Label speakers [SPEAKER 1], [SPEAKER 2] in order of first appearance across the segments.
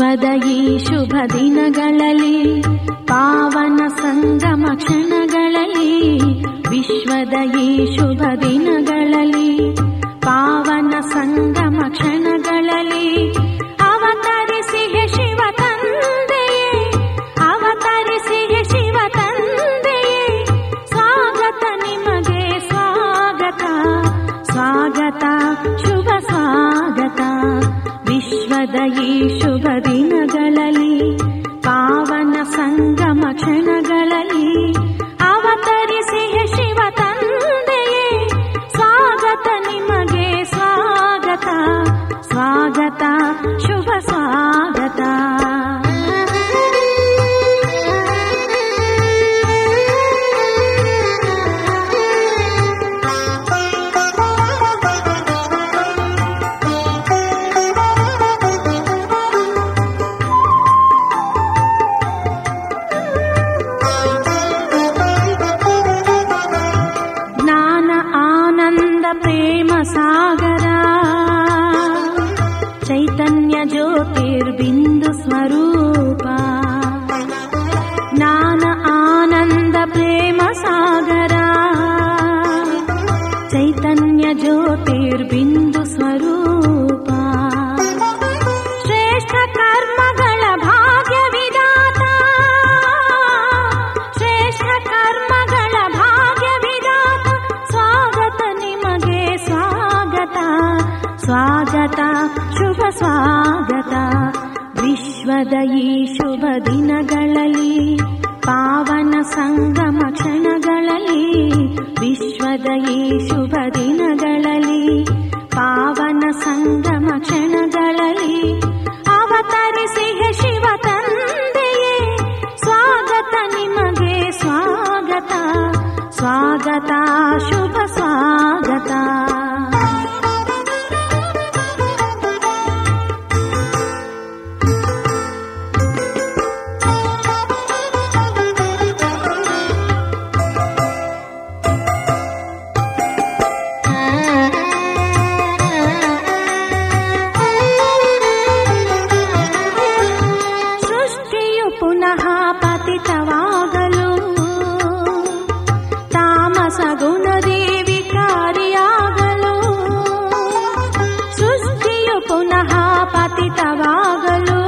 [SPEAKER 1] ವಿಶ್ವದ ಈ ಶುಭ ದಿನಗಳಲ್ಲಿ ಪಾವನ ಸಂಗಮ ಕ್ಷಣಗಳಲ್ಲಿ ವಿಶ್ವದ ಈ ಶುಭ ದಿನಗಳಲ್ಲಿ ಪಾವನ ಸಂಗಮ ಕ್ಷಣಗಳಲ್ಲಿ ಅವತರಿಸಿ ಹೇ ಶಿವ ತಂದೆಯೇ ಅವತರಿಸಿ ಹೇ ಶಿವ ತಂದೆಯೇ ಸ್ವಾಗತ ನಿಮಗೆ ಸ್ವಾಗತ ಸ್ವಾಗತ ಶುಭ ಸ್ವಾಗತ ವಿಶ್ವದ ಈ ಶುಭ ದಿನಗಳಲ್ಲಿ ಪಾವನ ಸಂಗಮ ಕ್ಷಣಗಳಲ್ಲಿ ಅವತರಿಸಿ ಹೇ ಶಿವ ತಂದೆಯೇ ಸ್ವಾಗತ ನಿಮಗೆ ಸ್ವಾಗತ ಸ್ವಾಗತ ಶುಭ ಸ್ವಾಗತ ಜ್ಞಾನ ಆನಂದ ಪ್ರೇಮ ಸಾಗರ ಚೈತನ್ಯ ಜ್ಯೋತಿರ್ಬಿಂದು ಸ್ವರೂಪ ಜ್ಞಾನ ಆನಂದ ಪ್ರೇಮ ಸಾಗರ ಚೈತನ್ಯ ಜ್ಯೋತಿರ್ಬಿಂದು ಸ್ವರೂಪ ಶ್ರೇಷ್ಠ ಕರ್ಮಗಳ ಭಾಗ್ಯ ವಿಧಾತ ಶ್ರೇಷ್ಠ ಕರ್ಮಗಳ ಭಾಗ್ಯ ವಿಧಾತ ಸ್ವಾಗತ ನಿಮಗೆ ಸ್ವಾಗತ ಸ್ವಾಗತ ಶುಭ ಸ್ವಾಗತ ವಿಶ್ವದ ಈ ಶುಭ ದಿನಗಳಲ್ಲಿ ಪಾವನ ಸಂಗಮ ಕ್ಷಣಗಳಲ್ಲಿ ವಿಶ್ವದ ಈ ಶುಭ ದಿನಗಳಲ್ಲಿ ಪಾವನ ಸಂಗಮ ಕ್ಷಣಗಳಲ್ಲಿ ಅವತರಿಸಿ ಹೇ ಶಿವ ತಂದೆಯೇ ಸ್ವಾಗತ ನಿಮಗೆ ಸ್ವಾಗತ ಸ್ವಾಗತ ಶುಭ ಸ್ವಾಗತ ಸೃಷ್ಟಿಯು ಪುನಃ ಪತಿತವಾಗಲು ತಾಮಸ ಗುಣದೇ ವಿಕಾರಿಯಾಗಲು ಸೃಷ್ಟಿಯು ಪುನಃ ಪತಿತವಾಗಲು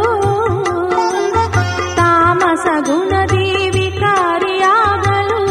[SPEAKER 1] ತಾಮಸ ಗುಣದೇ ವಿಕಾರಿಯಾಗಲು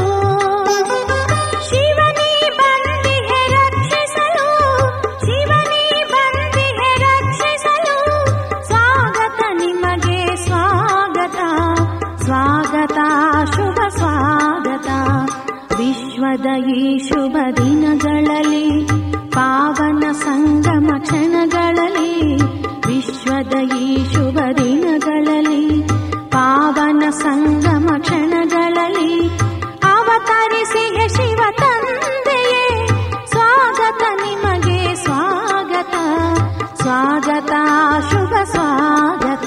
[SPEAKER 1] ಶಿವನೇ ಬಂದಿಹೆ ರಕ್ಷಿಸಲು ಶಿವನೇ ಬಂದಿಹೆ ರಕ್ಷಿಸಲು ಸ್ವಾಗತ ನಿಮಗೆ ಸ್ವಾಗತ ಸ್ವಾಗತ ಶುಭ ಸ್ವಾಗತ ವಿಶ್ವದ ಈ ಶುಭ ದಿನಗಳಲ್ಲಿ ಪಾವನ ಸಂಗಮ ಕ್ಷಣಗಳಲ್ಲಿ ವಿಶ್ವದ ಈ ಶುಭ ದಿನಗಳಲ್ಲಿ ಪಾವನ ಸಂಗಮ ಕ್ಷಣಗಳಲ್ಲಿ ಅವತರಿಸಿ ಹೇ ಶಿವ ತಂದೆಯೇ ಸ್ವಾಗತ ನಿಮಗೆ ಸ್ವಾಗತ ಸ್ವಾಗತ ಶುಭ ಸ್ವಾಗತ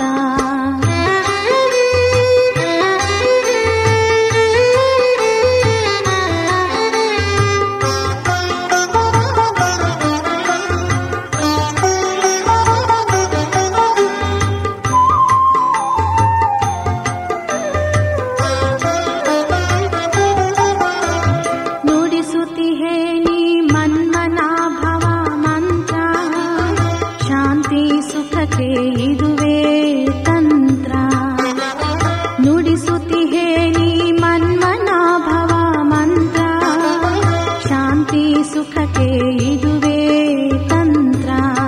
[SPEAKER 1] ನುಡಿಸುತ್ತಿಹೇ ನೀ ಮನ್ಮನಾಭವ ಮಂತ್ರ ಶಾಂತಿ ಸುಖಕ್ಕೆ ಇದುವೇ ತಂತ್ರ ನುಡಿಸುತ್ತಿಹೇ ನೀ ಮನ್ಮನಾಭವ ಮಂತ್ರ ಶಾಂತಿ ಸುಖಕ್ಕೆ ಇದುವೇ ತಂತ್ರ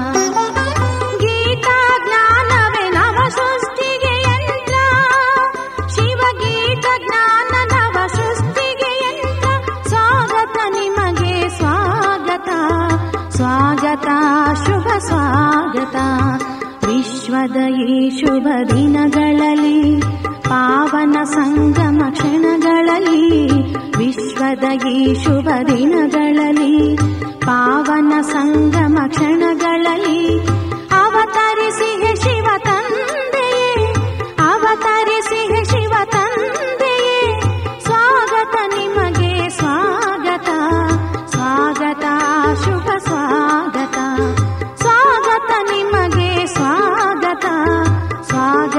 [SPEAKER 1] ಗೀತಾ ಜ್ಞಾನವೇ ನವ ಸೃಷ್ಟಿಗೆ ಯಂತ್ರ ಶಿವಗೀತ ಜ್ಞಾನ ನವ ಸೃಷ್ಟಿಗೆ ಯಂತ್ರ ಸ್ವಾಗತ ನಿಮಗೆ ಸ್ವಾಗತ ಸ್ವಾಗತ ಶುಭ ಸ್ವಾಗತ ವಿಶ್ವದ ಈ ಶುಭ ದಿನಗಳಲ್ಲಿ ಪಾವನ ಸಂಗಮ ಕ್ಷಣಗಳಲ್ಲಿ ವಿಶ್ವದ ಈ ಶುಭ ದಿನಗಳಲ್ಲಿ ಪಾವನ ಸಂಗಮ ಕ್ಷಣಗಳಲ್ಲಿ ಅವತರಿಸಿ ಹೇ ಶಿವ ತಂದೆಯೇ ಅವತರಿಸಿ ಹೇ ಶಿವ ತಂದೆಯೇ ಸ್ವಾಗತ ನಿಮಗೆ ಸ್ವಾಗತ ಸ್ವಾಗತ ಶುಭ ಸ್ವಾಗತ ಸ್ವಾಗತ ನಿಮಗೆ ಸ್ವಾಗತ ಸ್ವಾಗತ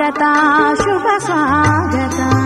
[SPEAKER 1] ಸ್ವಾಗತ ಶುಭ ಸ್ವಾಗತ